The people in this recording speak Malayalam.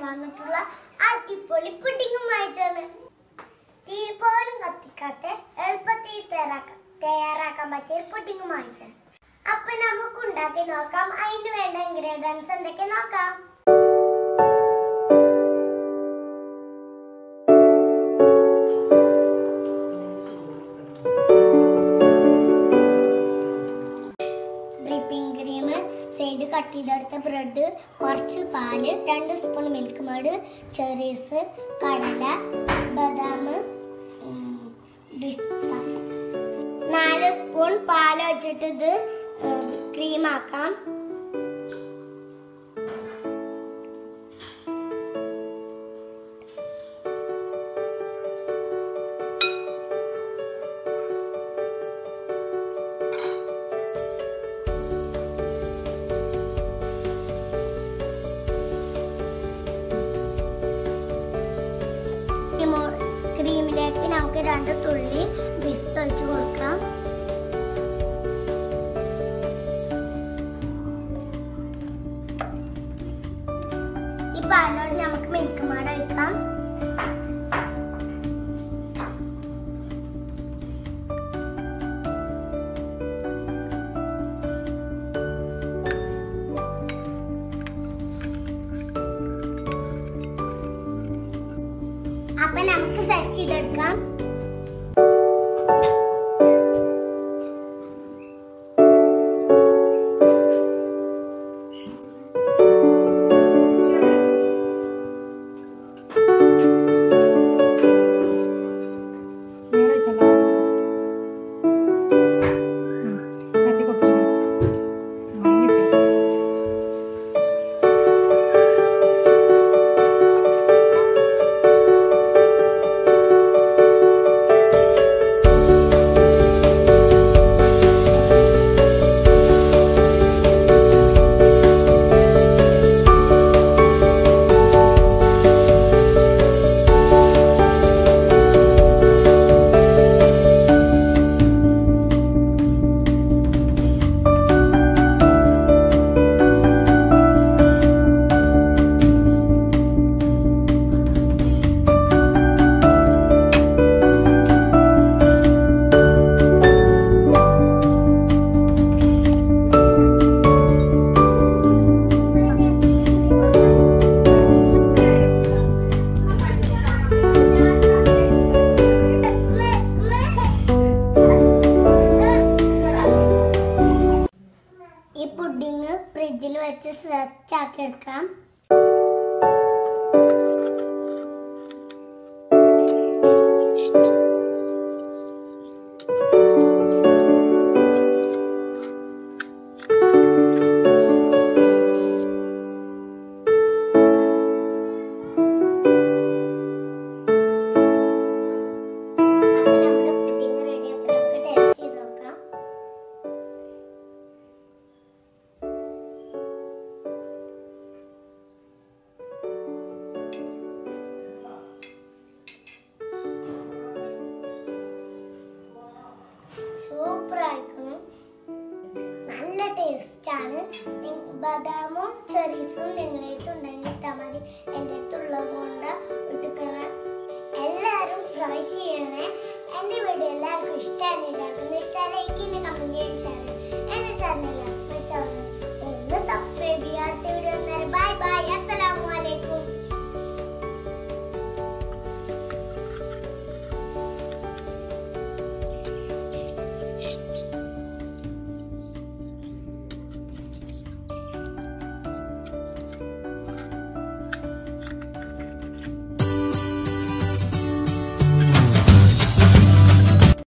വന്നിട്ടുള്ള അടിപൊളി പുഡിങ്ങുമായിട്ടാണ് തീ പോലും കത്തിക്കാത്ത എളുപ്പത്തിൽ തയ്യാറാക്കാൻ തയ്യാറാക്കാൻ പറ്റിയ പുഡിങ്ങുമായിട്ടാണ് അപ്പൊ നമുക്ക് ഉണ്ടാക്കി നോക്കാം അതിന് വേണ്ട ഇൻഗ്രീഡിയൻസ് എന്തൊക്കെ നോക്കാം വിപ്പിംഗ് ക്രീം സൈഡ് കട്ട് ചെയ്തെടുത്ത ബ്രെഡ് കുറച്ച് പാല് രണ്ട് സ്പൂൺ മിൽക്ക് മേഡ് ചെറീസ് കടല ബദാം ഉം, പിസ്ത നാല് സ്പൂൺ പാല് വെച്ചിട്ട് ഇത് ക്രീം ആക്കാം ക്രീമോ- ക്രീമിലേക്ക് നമുക്ക് രണ്ട് തുള്ളി പിസ്ത ഒഴിച്ച് കൊടുക്കാം ഈ പാലോട് നമുക്ക് മിൽക്ക് മാട ഒഴിക്കാം അപ്പൊ നമുക്ക് സെറ്റ് ചെയ്തെടുക്കാം നേരെ വെച്ചല്ലോ കത്തി കൊടുത്തു ഉണങ്ങിയിട്ട് ഈ പുഡിങ് ഫ്രിഡ്ജിൽ വെച്ച് സെറ്റ് ആക്കി എടുക്കാം അപ്പൊ നമ്മുടെ പുഡിങ് റെഡി അപ്പൊ നമുക്ക് ടേസ്റ്റ് ചെയ്ത് നോക്കാം സൂപ്പർ ആയിരിക്കണം നല്ല ടേസ്റ്റ് ആണ് നി- ബദാമും ചെറീസും നിങ്ങളുടെ അടുത്ത് ഉണ്ടെങ്കിൽ ഇട്ടാൽ മതി എൻ്റെ അടുത്തുള്ളത് കൊണ്ട് ഇട്ടിക്കണം എല്ലാവരും ട്രൈ ചെയ്യണേ എൻ്റെ വീഡിയോ എല്ലാവർക്കും ഇഷ്ടമാണ് എല്ലാവർക്കും ഇഷ്ടം